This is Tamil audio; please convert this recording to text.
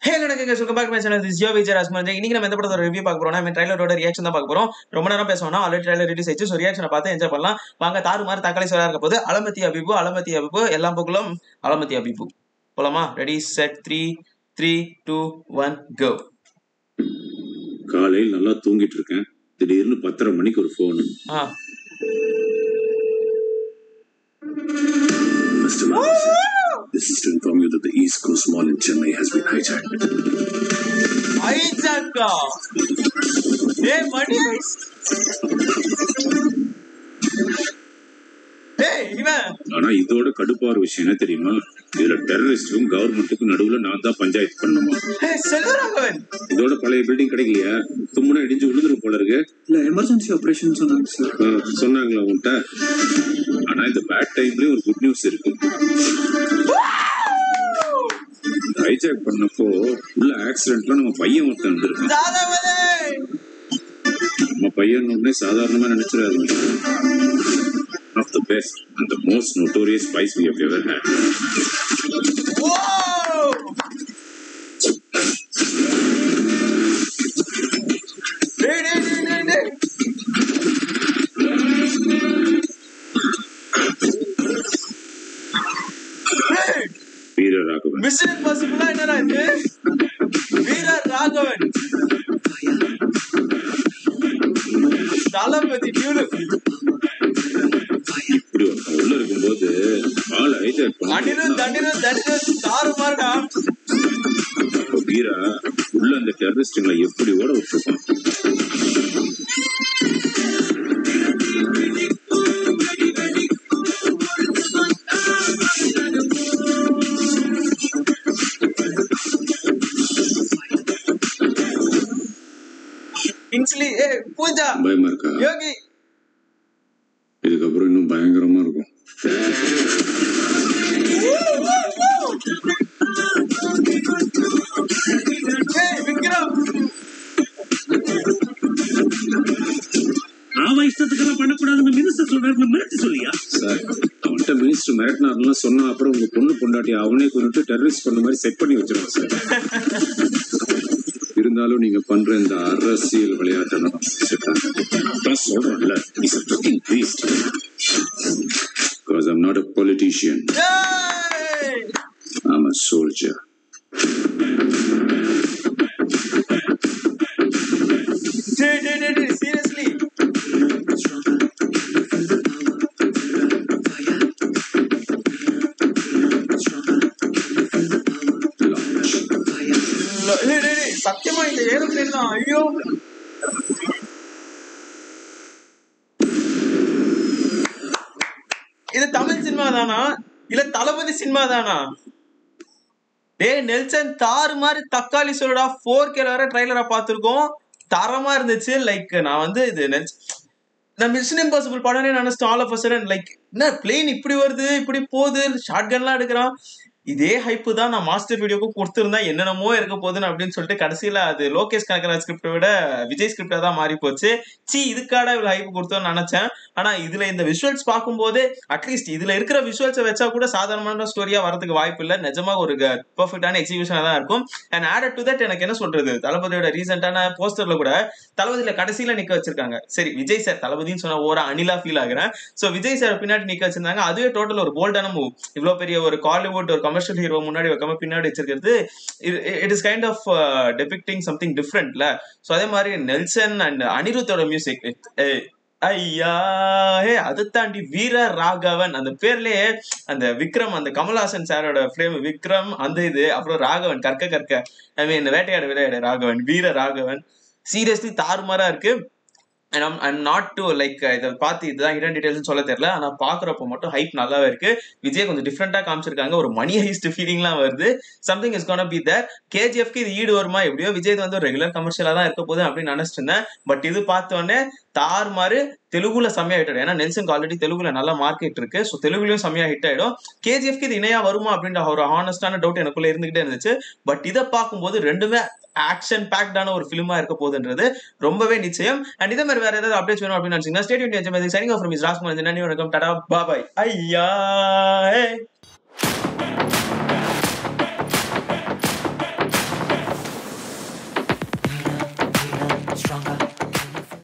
ஹே எனக்கு welcome back my channel this ஜியோ விஜய் ராஜ்குமார் இன்னைக்கு நம்ம எந்த படத்தோட ரிவ்யூ பார்க்க போறோம் நம்ம ட்ரைலரோட ரியாக்ஷன் தான் பார்க்க போறோம் ரொம்ப நேரம் பேசணும் ஆல்ரெடி ட்ரைலர் ரிலீஸ் ஆயிடுச்சு ஸோ ரியாக்ஷனை பார்த்து என்ஜாய் பண்ணலாம் வாங்க தாறு மாதிரி தக்காளி சோறா இருக்க போது அலமத்தி அபிபு அலமத்தி அபிபு எல்லா புகழும் அலமத்தி அபிபு போலாமா ready set three three two one go காலையில் நல்லா தூங்கிட்டு இருக்கேன் திடீர்னு பத்தரை மணிக்கு ஒரு ஃபோன் ஆ Mr. Madison, this is to inform you that the East Coast Mall in Chennai has been hijacked. ஐஜாக்கா ஏ மணி ஏய் இவன் ஆனா இதோட கடுப்பான விஷயம் என்ன தெரியுமா இதுல டெரரிஸ்டும் கவர்மெண்ட்டுக்கும் நடுவுல நான் தான் பஞ்சாயத்து பண்ணுமா ஏ செல்வராகவன் இதோட பழைய பில்டிங் கிடைக்கலையா தும்முனா இடிஞ்சு விழுந்துரும் போல இருக்கு இல்ல எமர்ஜென்சி ஆபரேஷன் சொன்னாங்க சார் ஆ, சொன்னாங்களா உன்கிட்ட ஆனா இந்த பேட் டைம்லயும் ஒரு குட் நியூஸ் இருக்கு ஹைஜாக் பண்ணப்போ உள்ள ஆக்சிடென்ட்ல நம்ம பையன் ஒருத்தன் வந்திருக்கான் தாதாவதே நம்ம பையன் உடனே சாதாரணமா நினைச்சிடாதீங்க of the best and the most notorious spies we have ever had Whoa! டேய், டேய், டேய், டேய், டேய். டேய், வீர ராகவன் Mission Impossible ஆ என்னடா இது? வீர ராகவன் தளபதி beautiful. இப்படி ஒருத்தன் உள்ள இருக்கும்போது ஆள் ஹைஜாக் அனிருத், பண்ண அனிருத், அனிருத், தாறுமாறுடா. அப்ப வீரா உள்ள அந்த டெரரிஸ்டுங்களை எப்படி ஓட விட்டுருப்பான் கிங்ஸ்லி, ஏய், பூஜா, பயமா இருக்கா யோகி இதுக்கப்புறம் இன்னும் பயங்கரமா இருக்கும் ஏய், விக்ரம் அவன் இஷ்டத்துக்கெல்லாம் பண்ணக்கூடாதுன்னு மினிஸ்டர் சொல்றாருன்னு மிரட்டி சொல்லியா சார் அவன்கிட்ட மினிஸ்டர் மிரட்டினார்லாம் சொன்னா அப்புறம் உங்க பொண்ணு பொண்டாட்டி அவனே கொண்டுட்டு டெரரிஸ்ட் பண்ண மாதிரி செட் பண்ணி வச்சிருவான் சார் இருந்தாலும் நீங்க பண்ற இந்த அரசியல் விளையாட்டை நான் ரசிச்சிட்டேன். அதான் சொல்றேன்ல is a fucking beast because I'm not a politician ஏய் I'm a soldier டேய் டேய் டேய் டேய் சீரியஸ்லி launch டேய் டேய் டேய் சத்தியமா இந்த ஏரோப்ளேன் தான் ஐயோ இது தமிழ் சினிமா தானா இல்ல தளபதி சினிமா தானா டேய் நெல்சன் தாறு மாதிரி தக்காளி சோடா ஃபோர் கே வர ட்ரைலரா பார்த்துருக்கோம் தரமா இருந்துச்சு லைக் நான் வந்து இது நெல்சன் நான் மிஷன் இம்பாசிபிள் படம்னே நினைச்சிட்டேன் ஆல் ஆஃப் அ லைக் என்ன பிளேன் இப்படி வருது இப்படி போகுது ஷார்ட் கன்லாம் எடுக்கிறான் இதே ஹைப்பு தான் நான் மாஸ்டர் வீடியோக்கு கொடுத்துருந்தேன் என்னென்னமோ இருக்க போகுதுன்னு அப்படின்னு சொல்லிட்டு கடைசியில அது லோகேஷ் கனகராஜ் ஸ்கிரிப்டை விட விஜய் ஸ்கிரிப்டா தான் மாறி போச்சு சி இதுக்காடா இவ்வளவு ஹைப் கொடுத்தோம்னு நினைச்சேன் ஆனா இதுல இந்த விஷுவல்ஸ் பார்க்கும்போது அட்லீஸ்ட் இதுல இருக்கிற விஷுவல்ஸை வச்சா கூட சாதாரணமான ஸ்டோரியா வரதுக்கு வாய்ப்பு இல்லை நிஜமா ஒரு பெர்ஃபெக்டான எக்ஸிபிஷனா தான் இருக்கும் அண்ட் ஆடட் டு தட் எனக்கு என்ன சொல்றது தளபதியோட ரீசெண்டான போஸ்டர்ல கூட தளபதியில கடைசியில நிக்க வச்சிருக்காங்க சரி விஜய் சார் தளபதின்னு சொன்னா ஓர அனிலா ஃபீல் ஆகுறேன் சோ விஜய் சார் பின்னாடி நிக்க வச்சிருந்தாங்க அதுவே டோட்டல் ஒரு போல்டான மூவ் இவ்வளவு பெரிய ஒரு காலிவுட் ஒரு கமர்ஷியல் ஹீரோ முன்னாடி வைக்காம பின்னாடி வச்சிருக்கிறது it is kind of depicting something டிஃப்ரெண்ட்ல சோ அதே மாதிரி நெல்சன் அண்ட் அனிருத்தோட மியூசிக் ஐயா ஹே அதை தாண்டி வீர ராகவன் அந்த பேர்லயே அந்த விக்ரம் அந்த கமல்ஹாசன் சாரோட ஃப்ரேம் விக்ரம் அந்த இது அப்புறம் ராகவன் கற்க கற்க ஐ மீன் வேட்டையாட விளையாட ராகவன் வீர ராகவன் சீரியஸ்லி தாறுமாறா இருக்கு and I'm I'm not to like இதை பார்த்து இதுதான் ஹிடன் டீடைல்ஸ் சொல்ல தெரியல ஆனா பாக்குறப்போ மட்டும் ஹைப் நல்லாவே இருக்கு விஜய் கொஞ்சம் டிஃப்ரெண்டா காமிச்சிருக்காங்க ஒரு மணி ஹைஸ்ட் ஃபீலிங்லாம் வருது something is gonna be there கேஜிஎஃப்க்கு இது ஈடு வருமா எப்படியோ விஜய் வந்து ஒரு ரெகுலர் கமர்ஷியலா தான் இருக்க போகுது அப்படின்னு நினைச்சிட்டு இருந்தேன் பட் இது பார்த்த உடனே தார் மாதிரி தெலுங்குல செம்மையா ஹிட் ஆயிடும் ஏன்னா நெல்சனுக்கு ஆல்ரெடி தெலுங்குல நல்ல மார்க்கெட் இருக்கு ஸோ தெலுங்குலயும் செம்மையா ஹிட் ஆயிடும் கேஜிஎஃப்க்கு இது இணையா வருமா அப்படின்ற ஒரு ஹானஸ்டான டவுட் எனக்குள்ள இருந்துகிட்டே இருந்துச்சு பட் இதை பார்க்கும்போது ரெண்டுமே ஆக்ஷன் பேக்டான ஒரு ஃபிலிமா இருக்க போகுதுன்றது ரொம்பவே நிச்சயம் அண்ட் இதே மாதிரி வேற ஏதாவது அப்டேட்ஸ் வேணும் அப்படின்னு நினைச்சீங்கன்னா ஸ்டேடியம் சைனிங் ஆஃப் மிஸ் ராஜ்குமார் நன்றி வணக்கம் டாடா பாபாய் ஐயா hey.